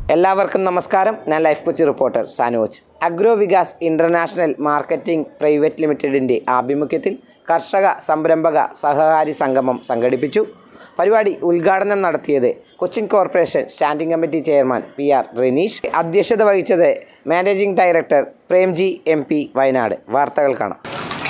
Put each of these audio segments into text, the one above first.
എല്ലാവർക്കും നമസ്കാരം ഞാൻ life Kochi reporter Sanoj agro Vikas international marketing private ലിമിറ്റഡിൻ്റെ ആഭിമുഖ്യത്തിൽ കർഷക സംരംഭക സഹകാരി സംഗമം സംഘടിപ്പിച്ചു പരിപാടി ഉദ്ഘാടനം നടത്തിയത് Cochin corporation standing committee chairman P R Renish അധ്യക്ഷത വഹിച്ചത് managing director Premji M P Wayanad വാർത്തകൾ കാണാം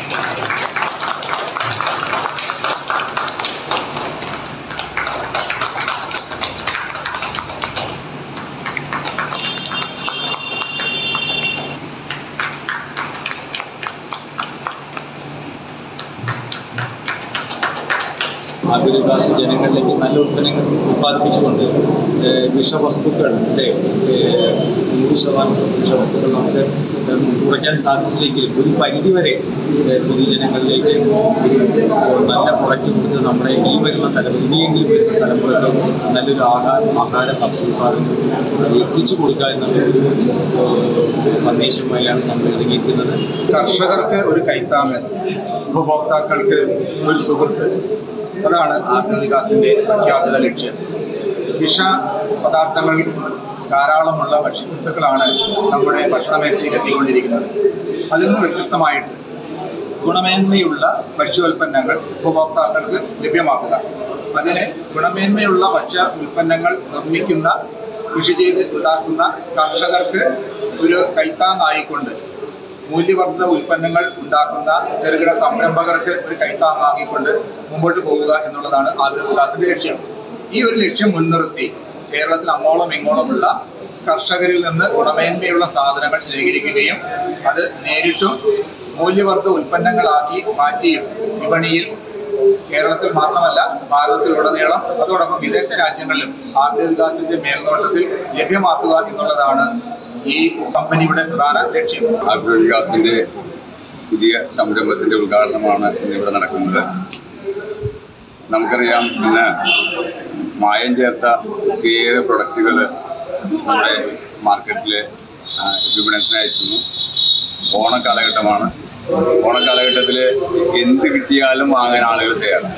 ആഗ്രഹവികാസ ജനങ്ങളിലേക്ക് നല്ല ഉൽപ്പന്നങ്ങൾ ഉത്പാദിപ്പിച്ചുകൊണ്ട് ഏഹ് വിഷവസ്തുക്കളുടെ ഏഹ് നൂറ് ശതമാനം വിഷവസ്തുക്കൾ നമുക്ക് ഏഹ് കുറയ്ക്കാൻ സാധിച്ചില്ലെങ്കിലും ഒരു പരിധി വരെ ഏഹ് പൊതുജനങ്ങളിലേക്ക് ഒരു നല്ല പ്രൊഡക്റ്റ് കൊടുത്ത് നമ്മുടെ ഈ വരുന്ന തലമുറ ഇനിയെങ്കിലും വരുന്ന തലമുറയ്ക്ക് നല്ലൊരു ആഹാരം ആഹാര ഭക്ഷണ സാധനങ്ങൾ എത്തിച്ചു കൊടുക്കുക എന്നുള്ള ഒരു ഏഹ് സന്ദേശമായാണ് നമ്മൾ ഇറങ്ങിയിരിക്കുന്നത് കർഷകർക്ക് ഒരു കൈത്താങ്ങ് ഉപഭോക്താക്കൾക്ക് ഒരു സുഹൃത്ത് അതാണ് ആത്മവികാസിന്റെ പ്രഖ്യാപിത ലക്ഷ്യം വിഷ പദാർത്ഥങ്ങൾ ധാരാളമുള്ള ഭക്ഷ്യവസ്തുക്കളാണ് നമ്മുടെ ഭക്ഷണമേശയിൽ എത്തിക്കൊണ്ടിരിക്കുന്നത് അതിൽ നിന്ന് വ്യത്യസ്തമായിട്ട് ഗുണമേന്മയുള്ള ഭക്ഷ്യോൽപ്പന്നങ്ങൾ ഉപഭോക്താക്കൾക്ക് ലഭ്യമാക്കുക അതിന് ഗുണമേന്മയുള്ള ഭക്ഷ്യ ഉൽപ്പന്നങ്ങൾ നിർമ്മിക്കുന്ന കൃഷി ചെയ്ത് ഉണ്ടാക്കുന്ന കർഷകർക്ക് ഒരു കൈത്താങ്ങായിക്കൊണ്ട് മൂല്യവർദ്ധിത ഉൽപ്പന്നങ്ങൾ ഉണ്ടാക്കുന്ന ചെറുകിട സംരംഭകർക്ക് ഒരു കൈത്താങ്ങാക്കിക്കൊണ്ട് മുമ്പോട്ട് പോവുക എന്നുള്ളതാണ് ആഗ്രഹവികാസിന്റെ ലക്ഷ്യം ഈ ഒരു ലക്ഷ്യം മുൻനിർത്തി കേരളത്തിൽ അങ്ങോളം ഇങ്ങോളമുള്ള കർഷകരിൽ നിന്ന് ഗുണമേന്മയുള്ള സാധനങ്ങൾ ശേഖരിക്കുകയും അത് നേരിട്ടും മൂല്യവർദ്ധിത ഉൽപ്പന്നങ്ങളാക്കി മാറ്റിയും വിപണിയിൽ കേരളത്തിൽ മാത്രമല്ല ഭാരതത്തിലുടനീളം അതോടൊപ്പം വിദേശ രാജ്യങ്ങളിലും ആഗ്രഹവികാസിന്റെ മേൽനോട്ടത്തിൽ ലഭ്യമാക്കുക എന്നുള്ളതാണ് ഈ കമ്പനിയുടെ പ്രധാന ലക്ഷ്യം ആഗ്രഹവികാസിന്റെ പുതിയ സംരംഭത്തിന്റെ ഉദ്ഘാടനമാണ് ഇന്നിവിടെ നടക്കുന്നത് നമുക്കറിയാം ഇന്ന് മായം ചേർത്ത ഒത്തിരിയേറെ പ്രൊഡക്റ്റുകൾ നമ്മുടെ മാർക്കറ്റിൽ വിപണനത്തിനയക്കുന്നു ഓണക്കാലഘട്ടമാണ് ഓണക്കാലഘട്ടത്തിൽ എന്ത് കിട്ടിയാലും വാങ്ങാൻ ആളുകൾ തയ്യാറാണ്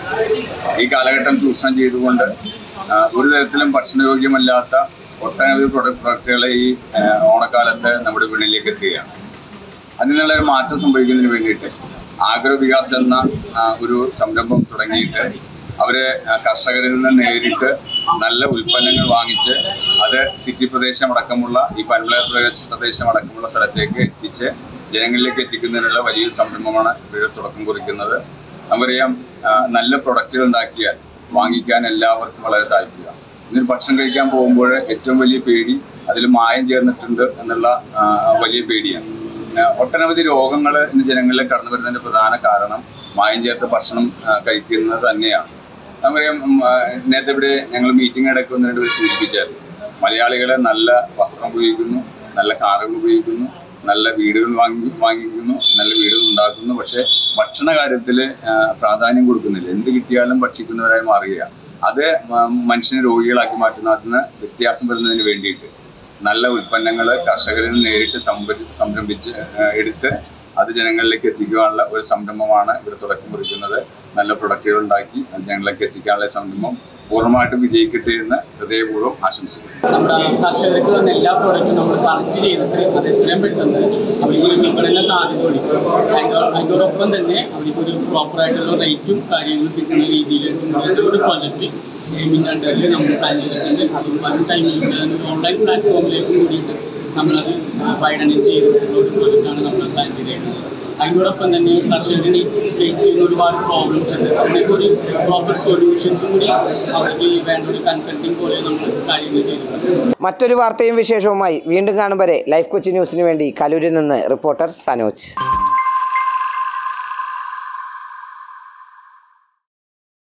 ഈ കാലഘട്ടം ചൂഷണം ചെയ്തുകൊണ്ട് ആ, ഒരു തരത്തിലും ഭക്ഷണയോഗ്യമല്ലാത്ത ഒട്ടനവധി പ്രൊഡക്റ്റുകൾ ഈ ആ, ഓണക്കാലത്ത് നമ്മുടെ വിപണിയിലേക്ക് എത്തുകയാണ് അതിനുള്ള ഒരു മാറ്റം സംഭവിക്കുന്നതിന് വേണ്ടിയിട്ട് ആഗ്രോ വികാസ് എന്ന ആ, ഒരു സംരംഭം തുടങ്ങിയിട്ട് അവര് ആ, കർഷകരിൽ നിന്ന് നേരിട്ട് നല്ല ഉൽപ്പന്നങ്ങൾ വാങ്ങിച്ച് അത് സിറ്റി പ്രദേശം അടക്കമുള്ള ഈ പൻമല പ്രദേശ പ്രദേശം അടക്കമുള്ള സ്ഥലത്തേക്ക് എത്തിച്ച് ജനങ്ങളിലേക്ക് എത്തിക്കുന്നതിനുള്ള വലിയൊരു സംരംഭമാണ് ഇവർ തുടക്കം കുറിക്കുന്നത് നമുക്കറിയാം ആ, നല്ല പ്രൊഡക്റ്റുകൾ ഉണ്ടാക്കിയാൽ വാങ്ങിക്കാൻ എല്ലാവർക്കും വളരെ താല്പര്യമാണ് ഇന്നൊരു ഭക്ഷണം കഴിക്കാൻ പോകുമ്പോൾ ഏറ്റവും വലിയ പേടി അതിൽ മായം ചേർന്നിട്ടുണ്ട് എന്നുള്ള ആ, വലിയ പേടിയാണ് ആ, ഒട്ടനവധി രോഗങ്ങൾ ഇന്ന് ജനങ്ങളിൽ കടന്നു വരുന്നതിന്റെ പ്രധാന കാരണം മായം ചേർത്ത ഭക്ഷണം ആ, കഴിക്കുന്നത് തന്നെയാണ് നമുക്കറിയാം ഉം, ആ, നേരത്തെ ഇവിടെ ഞങ്ങൾ മീറ്റിംഗ് നടക്കുന്നതിനിടെ സൂചിപ്പിച്ചാൽ മലയാളികളെ നല്ല വസ്ത്രം ഉപയോഗിക്കുന്നു നല്ല കാറുകൾ ഉപയോഗിക്കുന്നു നല്ല വീടുകൾ വാങ്ങി വാങ്ങിക്കുന്നു നല്ല വീടുകൾ ഉണ്ടാക്കുന്നു പക്ഷേ ഭക്ഷണ കാര്യത്തിൽ പ്രാധാന്യം കൊടുക്കുന്നില്ല എന്ത് കിട്ടിയാലും ഭക്ഷിക്കുന്നവരായി മാറുകയാണ് അത് മ- മനുഷ്യനെ രോഗികളാക്കി മാറ്റുന്ന അതിന് വ്യത്യാസം വരുന്നതിന് വേണ്ടിയിട്ട് നല്ല ഉൽപ്പന്നങ്ങൾ കർഷകരിൽ നിന്ന് നേരിട്ട് സംഭരി സംരംഭിച്ച് ആ, എടുത്ത് അത് ജനങ്ങളിലേക്ക് എത്തിക്കാനുള്ള ഒരു സംരംഭമാണ് ഇവിടെ തുടക്കം കുറിക്കുന്നത് നല്ല പ്രൊഡക്റ്റുകൾ ഉണ്ടാക്കി അത് ജനങ്ങളിലേക്ക് എത്തിക്കാനുള്ള സംരംഭം പൂർണ്ണമായിട്ടും വിജയിക്കട്ടെ എന്ന് ഹൃദയപൂർവ്വം ആശംസിക്കുന്നു നമ്മുടെ കർഷകർക്ക് തന്നെ എല്ലാ പ്രോഡക്റ്റും നമ്മൾ കളക്ട് ചെയ്തിട്ട് അത് എത്രയും പെട്ടെന്ന് അവർക്ക് ഒരു വിപണന സാധ്യത ഒരുക്കും അതിൻ്റെ അതിനോടൊപ്പം തന്നെ അവർക്ക് ഒരു പ്രോപ്പറായിട്ടുള്ള റേറ്റും കാര്യങ്ങളും കിട്ടുന്ന രീതിയിൽ ഒരു പ്രോജക്റ്റ് ഗെയിമിൻ്റെ അണ്ടറിൽ നമ്മൾ പ്ലാൻ ചെയ്തിട്ടുണ്ട് അതും വരും ടൈമിൽ ഓൺലൈൻ പ്ലാറ്റ്ഫോമിലേക്ക് കൂടിയിട്ട് നമ്മളത് വൈഡനിങ് ചെയ്തിട്ടുള്ള ഒരു പ്രോജക്റ്റാണ് നമ്മൾ പ്ലാൻ ചെയ്തിട്ടുള്ളത് അതിനോടൊപ്പം തന്നെ കർഷകരുടെ ഫേസ് ചെയ്യുന്ന ഒരുപാട് പ്രോബ്ലംസ് ഉണ്ട് അതിനൊക്കെ ഒരു പ്രോപ്പർ സൊല്യൂഷൻസും കൂടി അവർക്ക് വേണ്ട ഒരു കൺസൾട്ടിങ് പോലെ നമ്മൾ കാര്യങ്ങൾ ചെയ്തിട്ടുണ്ട് മറ്റൊരു വാർത്തയും വിശേഷവുമായി വീണ്ടും കാണും വരെ ലൈഫ് കൊച്ചി ന്യൂസിന് വേണ്ടി കലൂരിൽ നിന്ന് റിപ്പോർട്ടർ സനോജ്